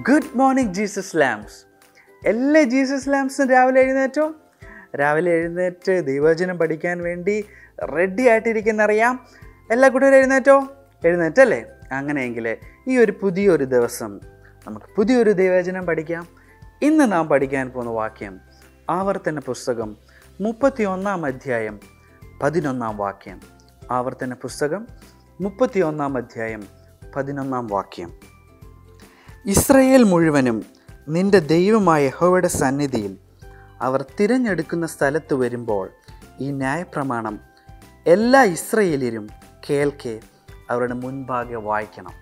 good morning Jesus lambs എല്ലാ Jesus ലാംസും രാവിലെ എഴുന്നേറ്റോ രാവിലെ എഴുന്നേറ്റ് ദൈവവചനം പഠിക്കാൻ വേണ്ടി റെഡി ആയിട്ടിരിക്കുന്ന അറിയാം എല്ലാ കൂട്ടരും എഴുന്നേറ്റോ എഴുന്നേറ്റല്ലേ അങ്ങനെയെങ്കിൽ ഈ ഒരു പുതിയൊരു ദിവസം നമുക്ക് പുതിയൊരു ദൈവവചനം പഠിക്കാം ഇന്ന് നാം പഠിക്കാൻ പോകുന്ന വാക്യം ആവർത്തന പുസ്തകം മുപ്പത്തി ഒന്നാം അധ്യായം പതിനൊന്നാം വാക്യം ആവർത്തന പുസ്തകം മുപ്പത്തി ഒന്നാം അധ്യായം പതിനൊന്നാം വാക്യം ഇസ്രയേൽ മുഴുവനും നിന്റെ ദൈവമായ യഹോവയുടെ സന്നിധിയിൽ അവർ തിരഞ്ഞെടുക്കുന്ന സ്ഥലത്ത് വരുമ്പോൾ ഈ ന്യായപ്രമാണം എല്ലാ ഇസ്രയേലിലും കേൾക്കെ അവരുടെ മുൻപാകെ വായിക്കണം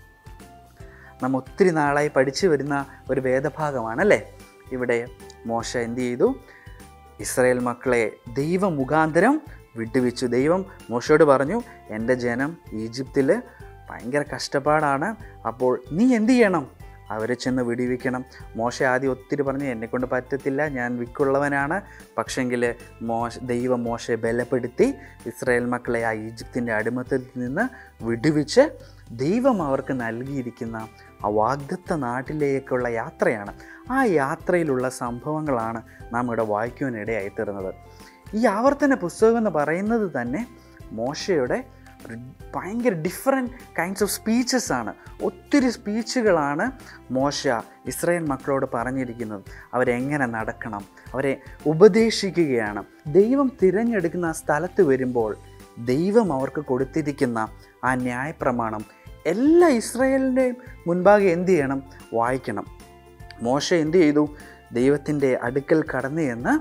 നാം ഒത്തിരി നാളായി പഠിച്ചു വരുന്ന ഒരു വേദഭാഗമാണല്ലേ ഇവിടെ മോശ എന്ത് ചെയ്തു ഇസ്രായേൽ മക്കളെ ദൈവ മുഖാന്തരം വിട്ടുവെച്ചു ദൈവം മോശയോട് പറഞ്ഞു എൻ്റെ ജനം ഈജിപ്തിൽ ഭയങ്കര കഷ്ടപ്പാടാണ് അപ്പോൾ നീ എന്ത് ചെയ്യണം അവരെ ചെന്ന് വിടിവിക്കണം മോശ ആദ്യം ഒത്തിരി പറഞ്ഞു എന്നെക്കൊണ്ട് പറ്റത്തില്ല ഞാൻ വിക്കുള്ളവനാണ് പക്ഷെങ്കിൽ മോശ ദൈവം മോശയെ ബലപ്പെടുത്തി ഇസ്രായേൽ മക്കളെ ആ ഈജിപ്തിൻ്റെ അടിമത്തിൽ നിന്ന് വിടുവിച്ച് ദൈവം അവർക്ക് നൽകിയിരിക്കുന്ന ആ വാഗ്ദത്ത നാട്ടിലേക്കുള്ള യാത്രയാണ് ആ യാത്രയിലുള്ള സംഭവങ്ങളാണ് നാം ഇവിടെ വായിക്കുവാനിടയായി തീർന്നത് ഈ ആവർത്തന പുസ്തകം എന്ന് പറയുന്നത് തന്നെ മോശയുടെ ഒരു ഭയങ്കര ഡിഫറെൻറ്റ് കൈൻഡ്സ് ഓഫ് സ്പീച്ചസ് ആണ് ഒത്തിരി സ്പീച്ചുകളാണ് മോശ ഇസ്രായേൽ മക്കളോട് പറഞ്ഞിരിക്കുന്നത് അവരെങ്ങനെ നടക്കണം അവരെ ഉപദേശിക്കുകയാണ് ദൈവം തിരഞ്ഞെടുക്കുന്ന ആ സ്ഥലത്ത് വരുമ്പോൾ ദൈവം അവർക്ക് കൊടുത്തിരിക്കുന്ന ആ ന്യായപ്രമാണം എല്ലാ ഇസ്രായേലിൻ്റെയും മുൻപാകെ എന്ത് ചെയ്യണം വായിക്കണം മോശ എന്ത് ചെയ്തു ദൈവത്തിൻ്റെ അടുക്കൽ കടന്നു എന്ന്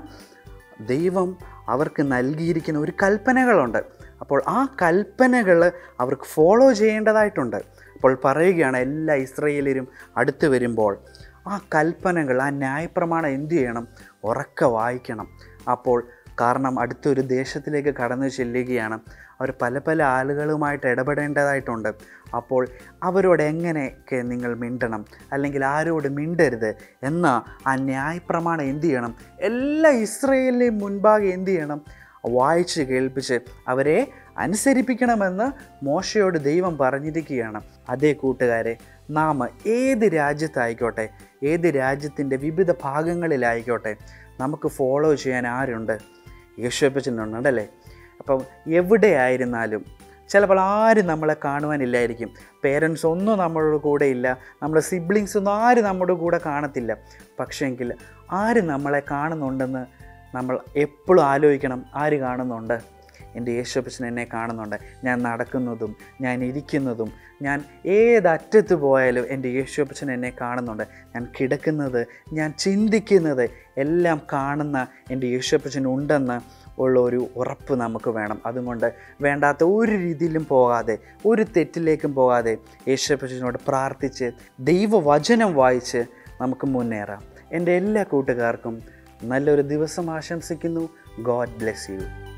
ദൈവം അവർക്ക് നൽകിയിരിക്കുന്ന ഒരു കൽപ്പനകളുണ്ട് അപ്പോൾ ആ കൽപ്പനകൾ അവർക്ക് ഫോളോ ചെയ്യേണ്ടതായിട്ടുണ്ട് അപ്പോൾ പറയുകയാണ് എല്ലാ ഇസ്രയേലരും അടുത്ത് വരുമ്പോൾ ആ കൽപ്പനകൾ ആ ന്യായപ്രമാണം എന്തു ചെയ്യണം ഉറക്കെ വായിക്കണം അപ്പോൾ കാരണം അടുത്തൊരു ദേശത്തിലേക്ക് കടന്നു ചെല്ലുകയാണ് അവർ പല പല ആളുകളുമായിട്ട് ഇടപെടേണ്ടതായിട്ടുണ്ട് അപ്പോൾ അവരോട് എങ്ങനെയൊക്കെ നിങ്ങൾ മിണ്ടണം അല്ലെങ്കിൽ ആരോട് മിണ്ടരുത് എന്ന ആ ന്യായപ്രമാണം എന്തു ചെയ്യണം എല്ലാ ഇസ്രയേലിനെയും മുൻപാകെ എന്തു ചെയ്യണം വായിച്ച് കേൾപ്പിച്ച് അവരെ അനുസരിപ്പിക്കണമെന്ന് മോശയോട് ദൈവം പറഞ്ഞിരിക്കുകയാണ് അതേ കൂട്ടുകാരെ നാം ഏത് രാജ്യത്തായിക്കോട്ടെ ഏത് രാജ്യത്തിൻ്റെ വിവിധ ഭാഗങ്ങളിലായിക്കോട്ടെ നമുക്ക് ഫോളോ ചെയ്യാൻ ആരുണ്ട് യേശുപ്പച്ചനുണ്ടല്ലേ അപ്പം എവിടെയായിരുന്നാലും ചിലപ്പോൾ ആരും നമ്മളെ കാണുവാനില്ലായിരിക്കും പേരൻസ് ഒന്നും നമ്മളുടെ കൂടെ ഇല്ല നമ്മുടെ സിബ്ലിങ്സ് ഒന്നും ആരും നമ്മുടെ കൂടെ കാണത്തില്ല പക്ഷേങ്കിൽ ആര് നമ്മളെ കാണുന്നുണ്ടെന്ന് നമ്മൾ എപ്പോഴും ആലോചിക്കണം ആര് കാണുന്നുണ്ട് എൻ്റെ യേശുപ്പച്ചൻ എന്നെ കാണുന്നുണ്ട് ഞാൻ നടക്കുന്നതും ഞാൻ ഇരിക്കുന്നതും ഞാൻ ഏതറ്റത്ത് പോയാലും എൻ്റെ യേശുപ്പച്ചൻ എന്നെ കാണുന്നുണ്ട് ഞാൻ കിടക്കുന്നത് ഞാൻ ചിന്തിക്കുന്നത് എല്ലാം കാണുന്ന എൻ്റെ യേശുപ്പച്ചൻ ഉണ്ടെന്ന് ഉള്ള ഒരു ഉറപ്പ് നമുക്ക് വേണം അതുകൊണ്ട് വേണ്ടാത്ത ഒരു രീതിയിലും പോകാതെ ഒരു തെറ്റിലേക്കും പോകാതെ യേശുപ്പച്ചനോട് പ്രാർത്ഥിച്ച് ദൈവവചനം വായിച്ച് നമുക്ക് മുന്നേറാം എൻ്റെ എല്ലാ കൂട്ടുകാർക്കും നല്ലൊരു ദിവസം ആശംസിക്കുന്നു ഗോഡ് ബ്ലെസ് യു